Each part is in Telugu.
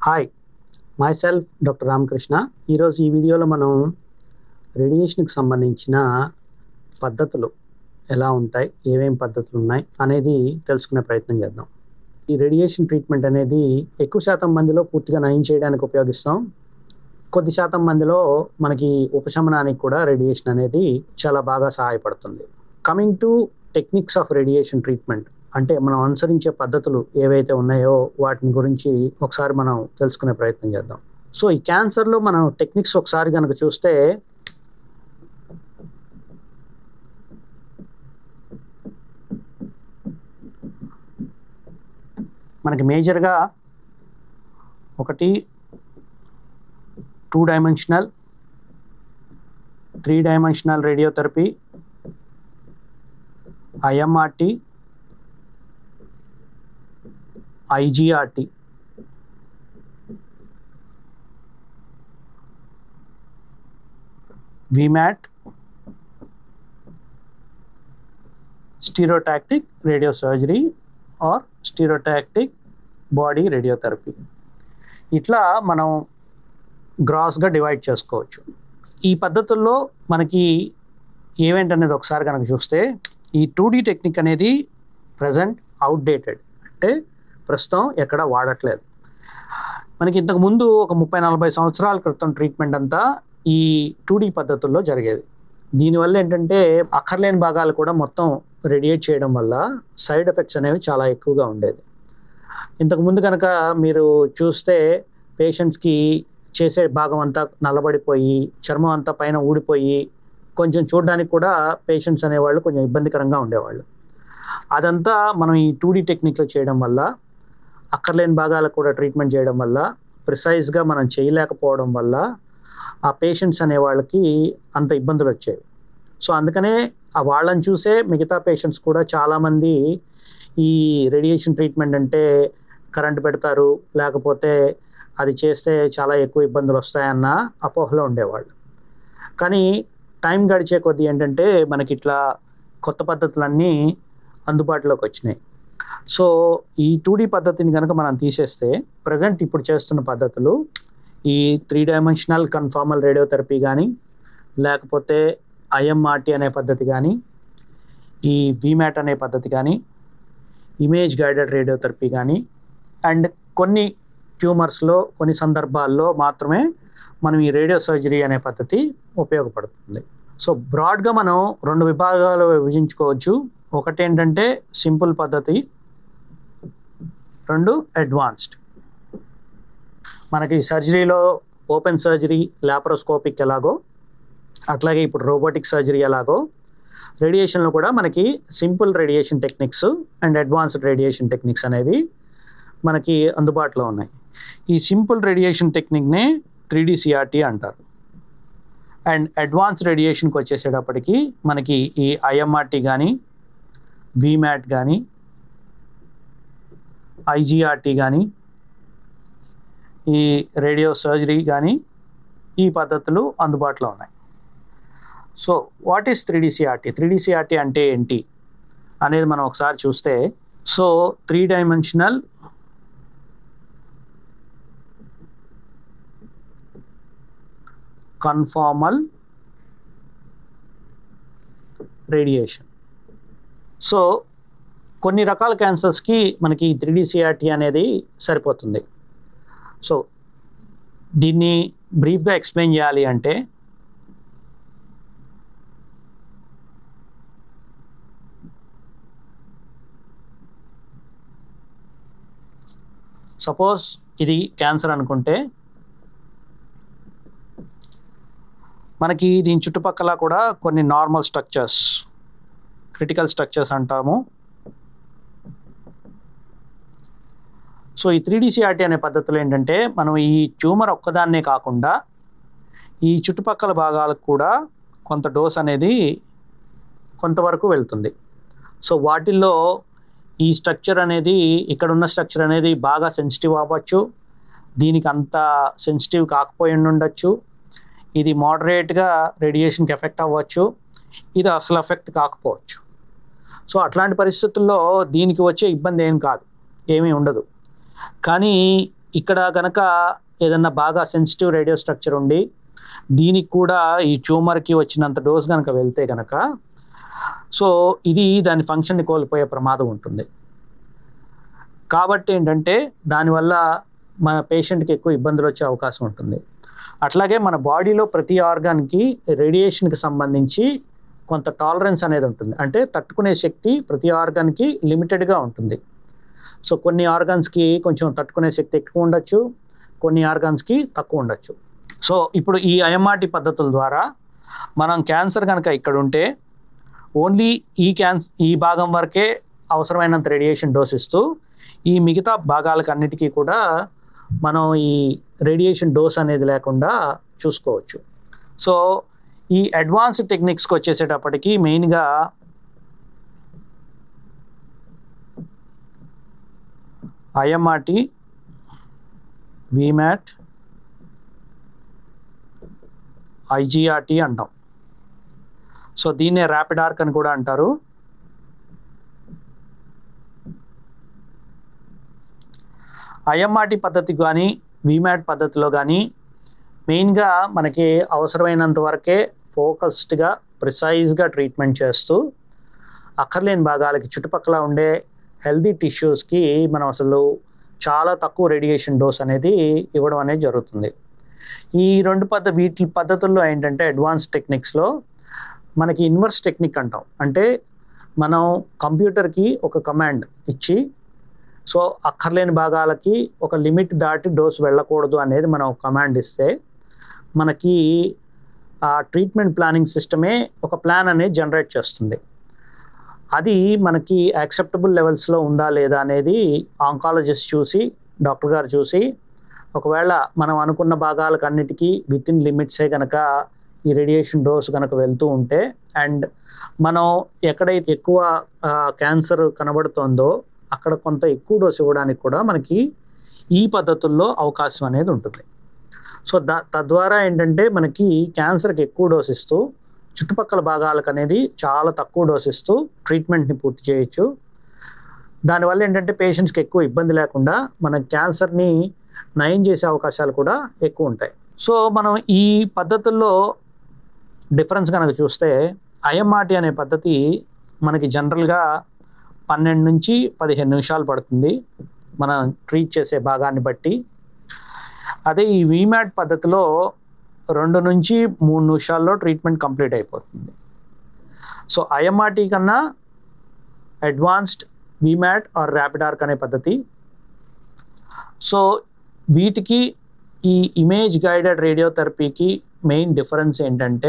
hi myself doctor Ramakrishna ఈరోజు ఈ వీడియోలో మనం రేడియేషన్కి సంబంధించిన పద్ధతులు ఎలా ఉంటాయి ఏమేం పద్ధతులు ఉన్నాయి అనేది తెలుసుకునే ప్రయత్నం చేద్దాం ఈ రేడియేషన్ ట్రీట్మెంట్ అనేది ఎక్కువ శాతం మందిలో పూర్తిగా నయం చేయడానికి ఉపయోగిస్తాం కొద్ది శాతం మందిలో మనకి ఉపశమనానికి కూడా రేడియేషన్ అనేది చాలా బాగా సహాయపడుతుంది coming to techniques of radiation treatment అంటే మనం అనుసరించే పద్ధతులు ఏవైతే ఉన్నాయో వాటిని గురించి ఒకసారి మనం తెలుసుకునే ప్రయత్నం చేద్దాం సో ఈ క్యాన్సర్లో మనం టెక్నిక్స్ ఒకసారి కనుక చూస్తే మనకి మేజర్గా ఒకటి two dimensional three dimensional radiotherapy IMRT IGRT VMAT stereotactic radio surgery or stereotactic body radiotherapy ఇట్లా మనం గ్రాస్గా డివైడ్ చేసుకోవచ్చు ఈ పద్ధతుల్లో మనకి ఏమేంటనేది ఒకసారి కనుక చూస్తే ఈ టూ డీ టెక్నిక్ అనేది ప్రజెంట్ అవుట్డేటెడ్ అంటే ప్రస్తుతం ఎక్కడ వాడట్లేదు మనకి ఇంతకు ముందు ఒక ముప్పై నలభై సంవత్సరాల క్రితం ట్రీట్మెంట్ అంతా ఈ టూ డీ పద్ధతుల్లో జరిగేది దీనివల్ల ఏంటంటే అక్కర్లేని భాగాలు కూడా మొత్తం రేడియేట్ చేయడం వల్ల సైడ్ ఎఫెక్ట్స్ అనేవి చాలా ఎక్కువగా ఉండేది ఇంతకు ముందు కనుక మీరు చూస్తే పేషెంట్స్కి చేసే భాగం అంతా నల్లబడిపోయి చర్మం అంతా పైన ఊడిపోయి కొంచెం చూడడానికి కూడా పేషెంట్స్ అనేవాళ్ళు కొంచెం ఇబ్బందికరంగా ఉండేవాళ్ళు అదంతా మనం ఈ టూ డీ టెక్నిక్లో చేయడం వల్ల అక్కర్లేని భాగాలకు కూడా ట్రీట్మెంట్ చేయడం వల్ల ప్రిసైజ్గా మనం చేయలేకపోవడం వల్ల ఆ పేషెంట్స్ అనే వాళ్ళకి అంత ఇబ్బందులు వచ్చాయి సో అందుకనే ఆ వాళ్ళని చూసే మిగతా పేషెంట్స్ కూడా చాలామంది ఈ రేడియేషన్ ట్రీట్మెంట్ అంటే కరెంట్ పెడతారు లేకపోతే అది చేస్తే చాలా ఎక్కువ ఇబ్బందులు వస్తాయన్న అపోహలో ఉండేవాళ్ళు కానీ టైం గడిచే కొద్దీ ఏంటంటే మనకి ఇట్లా కొత్త పద్ధతులన్నీ అందుబాటులోకి వచ్చినాయి సో ఈ టూ డీ పద్ధతిని కనుక మనం తీసేస్తే ప్రజెంట్ ఇప్పుడు చేస్తున్న పద్ధతులు ఈ త్రీ డైమెన్షనల్ కన్ఫార్మల్ రేడియోథెరపీ కానీ లేకపోతే ఐఎంఆర్టీ అనే పద్ధతి కానీ ఈ విమ్యాట్ అనే పద్ధతి కానీ ఇమేజ్ గైడెడ్ రేడియోథెరపీ కానీ అండ్ కొన్ని ట్యూమర్స్లో కొన్ని సందర్భాల్లో మాత్రమే మనం ఈ రేడియో సర్జరీ అనే పద్ధతి ఉపయోగపడుతుంది సో బ్రాడ్గా మనం రెండు విభాగాలు విభజించుకోవచ్చు ఒకటి ఏంటంటే సింపుల్ పద్ధతి రెండు అడ్వాన్స్డ్ మనకి సర్జరీలో ఓపెన్ సర్జరీ లాప్రోస్కోపిక్ ఎలాగో అట్లాగే ఇప్పుడు రోబోటిక్ సర్జరీ ఎలాగో రేడియేషన్లో కూడా మనకి simple radiation techniques and advanced radiation techniques అనేవి మనకి అందుబాటులో ఉన్నాయి ఈ సింపుల్ రేడియేషన్ టెక్నిక్నే త్రీ సిఆర్టీ అంటారు అండ్ అడ్వాన్స్ రేడియేషన్కి వచ్చేసేటప్పటికి మనకి ఈ ఐఎంఆర్టీ కానీ విమ్యాట్ కానీ ఐజీఆర్టీ కానీ ఈ రేడియో సర్జరీ కానీ ఈ పద్ధతులు అందుబాటులో ఉన్నాయి so what is three CRT three CRT అంటే ఏంటి అనేది మనం ఒకసారి చూస్తే so three dimensional conformal radiation so కొన్ని రకాల క్యాన్సర్స్కి మనకి త్రీ సిఆర్టీ అనేది సరిపోతుంది సో దీన్ని బ్రీఫ్గా ఎక్స్ప్లెయిన్ చేయాలి అంటే సపోజ్ ఇది క్యాన్సర్ అనుకుంటే మనకి దీని చుట్టుపక్కల కూడా కొన్ని నార్మల్ స్ట్రక్చర్స్ క్రిటికల్ స్ట్రక్చర్స్ అంటాము సో ఈ త్రీ సిఆర్టీ అనే పద్ధతిలో ఏంటంటే మనం ఈ ట్యూమర్ ఒక్కదాన్నే కాకుండా ఈ చుట్టుపక్కల భాగాలకు కూడా కొంత డోస్ అనేది కొంతవరకు వెళ్తుంది సో వాటిల్లో ఈ స్ట్రక్చర్ అనేది ఇక్కడ ఉన్న స్ట్రక్చర్ అనేది బాగా సెన్సిటివ్ అవ్వచ్చు దీనికి అంత సెన్సిటివ్ కాకపోయి ఉండొచ్చు ఇది మోడరేట్గా రేడియేషన్కి ఎఫెక్ట్ అవ్వచ్చు ఇది అసలు ఎఫెక్ట్ కాకపోవచ్చు సో అట్లాంటి పరిస్థితుల్లో దీనికి వచ్చే ఇబ్బంది ఏం కాదు ఏమీ ఉండదు కానీ ఇక్కడ కనుక ఏదన్నా బాగా సెన్సిటివ్ రేడియో స్ట్రక్చర్ ఉండి దీనికి కూడా ఈ ట్యూమర్కి వచ్చినంత డోస్ కనుక వెళ్తే కనుక సో ఇది దాని ఫంక్షన్ని కోల్పోయే ప్రమాదం ఉంటుంది కాబట్టి ఏంటంటే దానివల్ల మన పేషెంట్కి ఎక్కువ ఇబ్బందులు వచ్చే అవకాశం ఉంటుంది అట్లాగే మన బాడీలో ప్రతి ఆర్గాన్కి రేడియేషన్కి సంబంధించి కొంత టాలరెన్స్ అనేది ఉంటుంది అంటే తట్టుకునే శక్తి ప్రతి ఆర్గాన్కి లిమిటెడ్గా ఉంటుంది సో కొన్ని ఆర్గాన్స్కి కొంచెం తట్టుకునే శక్తి ఎక్కువ ఉండొచ్చు కొన్ని ఆర్గాన్స్కి తక్కువ ఉండొచ్చు సో ఇప్పుడు ఈ ఐఎంఆర్టీ పద్ధతుల ద్వారా మనం క్యాన్సర్ కనుక ఇక్కడ ఉంటే ఓన్లీ ఈ క్యాన్స్ ఈ భాగం వరకే అవసరమైనంత రేడియేషన్ డోస్ ఇస్తూ ఈ మిగతా భాగాలకు అన్నిటికీ కూడా మనం ఈ రేడియేషన్ డోస్ అనేది లేకుండా చూసుకోవచ్చు సో ఈ అడ్వాన్స్డ్ టెక్నిక్స్కి వచ్చేసేటప్పటికి మెయిన్గా ఐఎంఆర్టీ విమ్యాట్ ఐజీఆర్టీ అంటాం సో దీన్నే ర్యాపిడ్ ఆర్క్ అని కూడా అంటారు ఐఎంఆర్టీ పద్ధతి కానీ విమ్యాట్ పద్ధతిలో కానీ మెయిన్గా మనకి అవసరమైనంత వరకే ఫోకస్డ్గా ప్రిసైజ్గా ట్రీట్మెంట్ చేస్తూ అక్కర్లేని భాగాలకి చుట్టుపక్కల ఉండే హెల్దీ టిష్యూస్కి మనం అసలు చాలా తక్కువ రేడియేషన్ డోస్ అనేది ఇవ్వడం అనేది జరుగుతుంది ఈ రెండు పద్ధ వీటి పద్ధతుల్లో ఏంటంటే అడ్వాన్స్ టెక్నిక్స్లో మనకి ఇన్వర్స్ టెక్నిక్ అంటాం అంటే మనం కంప్యూటర్కి ఒక కమాండ్ ఇచ్చి సో అక్కర్లేని భాగాలకి ఒక లిమిట్ దాటి డోస్ వెళ్ళకూడదు అనేది మనం కమాండ్ ఇస్తే మనకి ఆ ట్రీట్మెంట్ ప్లానింగ్ సిస్టమే ఒక ప్లాన్ అనేది జనరేట్ చేస్తుంది అది మనకి యాక్సెప్టబుల్ లెవెల్స్లో ఉందా లేదా అనేది ఆంకాలజిస్ట్ చూసి డాక్టర్ గారు చూసి ఒకవేళ మనం అనుకున్న భాగాలకు అన్నిటికీ విత్ ఇన్ లిమిట్సే కనుక ఈ రేడియేషన్ డోస్ కనుక వెళ్తూ ఉంటే అండ్ మనం ఎక్కడైతే ఎక్కువ క్యాన్సర్ కనబడుతోందో అక్కడ కొంత ఎక్కువ డోస్ ఇవ్వడానికి కూడా మనకి ఈ పద్ధతుల్లో అవకాశం అనేది ఉంటుంది సో దా తద్వారా ఏంటంటే మనకి క్యాన్సర్కి ఎక్కువ డోస్ ఇస్తూ చుట్టుపక్కల భాగాలకు అనేది చాలా తక్కువ డోస్ ఇస్తూ ట్రీట్మెంట్ని పూర్తి చేయొచ్చు దానివల్ల ఏంటంటే పేషెంట్స్కి ఎక్కువ ఇబ్బంది లేకుండా మన క్యాన్సర్ని నయం చేసే అవకాశాలు కూడా ఎక్కువ ఉంటాయి సో మనం ఈ పద్ధతుల్లో డిఫరెన్స్ కనుక చూస్తే ఐఎంఆర్టీ అనే పద్ధతి మనకి జనరల్గా పన్నెండు నుంచి పదిహేను నిమిషాలు పడుతుంది మనం ట్రీట్ చేసే భాగాన్ని బట్టి అదే ఈ వీమ్యాట్ పద్ధతిలో రెండు నుంచి మూడు నిమిషాల్లో ట్రీట్మెంట్ కంప్లీట్ అయిపోతుంది సో ఐఎంఆర్టీ కన్నా advanced VMAT or rapid arc అనే పద్ధతి సో వీటికి ఈ ఇమేజ్ గైడెడ్ రేడియోథెరపీకి మెయిన్ డిఫరెన్స్ ఏంటంటే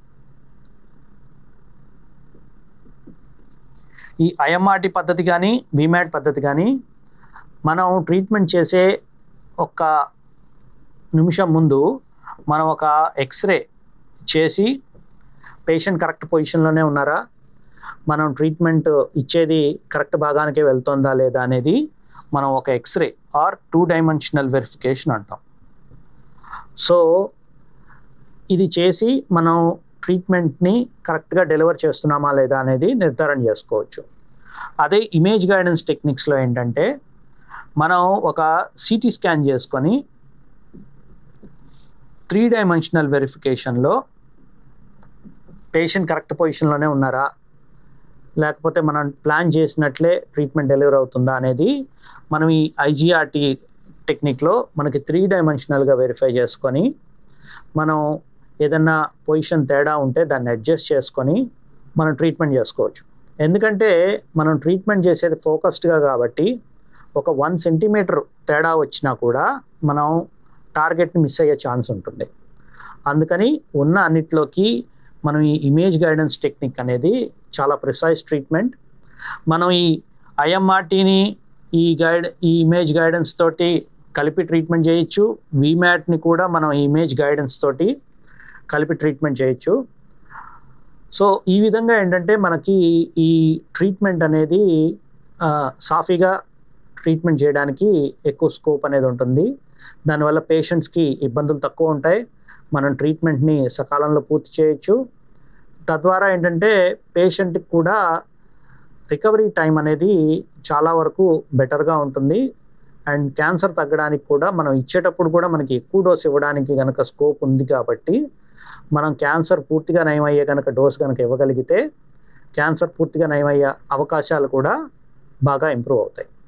ఈ ఐఎంఆర్టీ పద్ధతి కానీ విమ్యాట్ పద్ధతి కానీ మనం ట్రీట్మెంట్ చేసే ఒక నిమిషం ముందు మనం ఒక ఎక్స్రే చేసి పేషెంట్ కరెక్ట్ పొజిషన్లోనే ఉన్నారా మనం ట్రీట్మెంట్ ఇచ్చేది కరెక్ట్ భాగానికే వెళ్తుందా లేదా అనేది మనం ఒక x ray or two dimensional verification అంటాం సో ఇది చేసి మనం ట్రీట్మెంట్ని కరెక్ట్గా డెలివర్ చేస్తున్నామా లేదా అనేది నిర్ధారణ చేసుకోవచ్చు అదే ఇమేజ్ గైడెన్స్ టెక్నిక్స్లో ఏంటంటే మనం ఒక సిటీ స్కాన్ చేసుకొని త్రీ డైమెన్షనల్ వెరిఫికేషన్లో పేషెంట్ కరెక్ట్ పొజిషన్లోనే ఉన్నారా లేకపోతే మనం ప్లాన్ చేసినట్లే ట్రీట్మెంట్ డెలివర్ అవుతుందా అనేది మనం ఈ ఐజీఆర్టీ టెక్నిక్లో మనకి త్రీ డైమెన్షనల్గా వెరిఫై చేసుకొని మనం ఏదన్నా పొజిషన్ తేడా ఉంటే దాన్ని అడ్జస్ట్ చేసుకొని మనం ట్రీట్మెంట్ చేసుకోవచ్చు ఎందుకంటే మనం ట్రీట్మెంట్ చేసేది ఫోకస్డ్గా కాబట్టి ఒక వన్ సెంటీమీటర్ తేడా వచ్చినా కూడా మనం టార్గెట్ని మిస్ అయ్యే ఛాన్స్ ఉంటుంది అందుకని ఉన్న అన్నిట్లోకి మనం ఈ ఇమేజ్ గైడెన్స్ టెక్నిక్ అనేది చాలా ప్రిసైజ్ ట్రీట్మెంట్ మనం ఈ ఐఎంఆర్టీని ఈ గైడ్ ఈ ఇమేజ్ గైడెన్స్ తోటి కలిపి ట్రీట్మెంట్ చేయొచ్చు వీమ్యాట్ని కూడా మనం ఇమేజ్ గైడెన్స్ తోటి కలిపి ట్రీట్మెంట్ చేయొచ్చు సో ఈ విధంగా ఏంటంటే మనకి ఈ ట్రీట్మెంట్ అనేది సాఫీగా ట్రీట్మెంట్ చేయడానికి ఎక్కువ స్కోప్ అనేది ఉంటుంది దానివల్ల పేషెంట్స్కి ఇబ్బందులు తక్కువ ఉంటాయి మనం ట్రీట్మెంట్ని సకాలంలో పూర్తి చేయొచ్చు తద్వారా ఏంటంటే పేషెంట్కి కూడా రికవరీ టైం అనేది చాలా వరకు బెటర్గా ఉంటుంది అండ్ క్యాన్సర్ తగ్గడానికి కూడా మనం ఇచ్చేటప్పుడు కూడా మనకి ఎక్కువ డోస్ ఇవ్వడానికి కనుక స్కోప్ ఉంది కాబట్టి మనం క్యాన్సర్ పూర్తిగా నయమయ్యే కనుక డోస్ కనుక ఇవ్వగలిగితే క్యాన్సర్ పూర్తిగా నయమయ్యే అవకాశాలు కూడా బాగా ఇంప్రూవ్ అవుతాయి